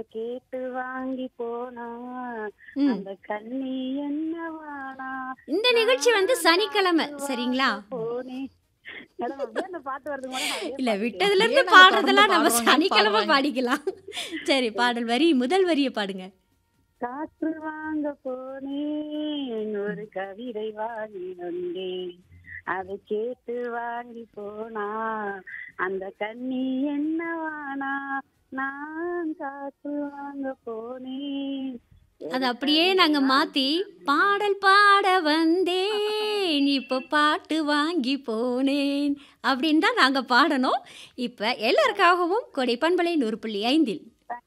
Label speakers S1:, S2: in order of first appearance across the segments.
S1: கேட்டு வாங்கி போனா
S2: ம்.
S1: அந்த கண்ணி என்னவானா
S2: இந்த நிகழ்ச்சி வந்து சனிக்கிழமை சரிங்களா
S1: போனே மேடம் அப்படியே அந்த பாட்டு வருது மேடம் அதே
S2: இல்ல
S1: பாட்டு.
S2: விட்டதுல இருந்து
S3: ஏன் நம்ம
S2: பாடுறதெல்லாம் நம்ம
S3: தொடர்ந்து
S2: சனிக்கிழமை
S3: பாடுறாங்க?
S2: பாடிக்கலாம் சரி பாடல் வரி முதல் வரியை பாடுங்க
S1: காற்று வாங்க போனேன் ஒரு கவிதை வாங்கி வந்தேன் அதை கேட்டு வாங்கி போனா அந்த கண்ணி என்னவானா நான் காற்று வாங்க போனேன்
S2: அது அப்படியே நாங்க மாத்தி பாடல் பாட வந்தேன் இப்ப பாட்டு வாங்கி போனேன் அப்படின்னு தான் நாங்க பாடணும் இப்ப எல்லாருக்காகவும் கொடை பண்பலை நூறு புள்ளி ஐந்தில்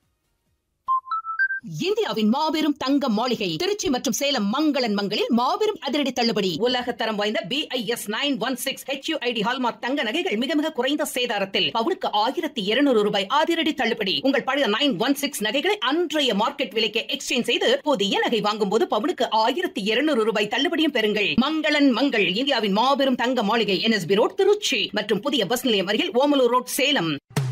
S4: இந்தியாவின் மாபெரும் தங்க மாளிகை திருச்சி மற்றும் சேலம் மங்களன் மங்களில் மாபெரும் அதிரடி தள்ளுபடி உலக தரம் வாய்ந்த BIS nine one six HUID hallmark தங்க நகைகள் மிக மிக குறைந்த சேதாரத்தில் பவுனுக்கு ஆயிரத்தி இருநூறு ரூபாய் அதிரடி தள்ளுபடி உங்கள் பழைய நைன் ஒன் சிக்ஸ் நகைகளை அன்றைய மார்க்கெட் விலைக்கு எக்ஸ்சேஞ்ச் செய்து புதிய நகை வாங்கும் போது பவுனுக்கு ஆயிரத்தி இருநூறு ரூபாய் தள்ளுபடியும் பெறுங்கள் மங்களன் மங்கள் இந்தியாவின் மாபெரும் தங்க மாளிகை என்எஸ்பி ரோட் திருச்சி மற்றும் புதிய பஸ் நிலையம் அருகில் ஓமலூர் ரோட் சேலம்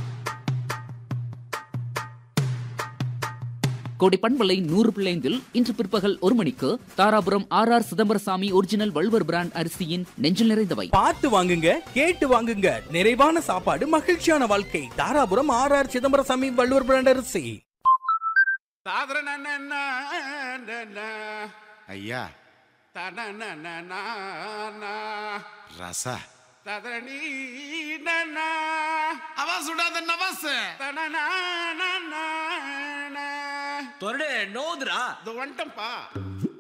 S5: கோடி பண்பலை நூறு பிள்ளைந்தில் இன்று பிற்பகல் ஒரு மணிக்கு Dharapuram R R Chidambarasamy original Valluvar brand அரிசியின் நெஞ்சில் நிறைந்தவை
S6: பார்த்து வாங்குங்க கேட்டு வாங்குங்க நிறைவான சாப்பாடு மகிழ்ச்சியான வாழ்க்கை Dharapuram R R Chidambarasamy Valluvar brand அரிசி
S7: ஐயா ரச அவா சுடாத நவாஸ்
S8: தொரடு நோதுரா
S7: வந்துட்டம்பா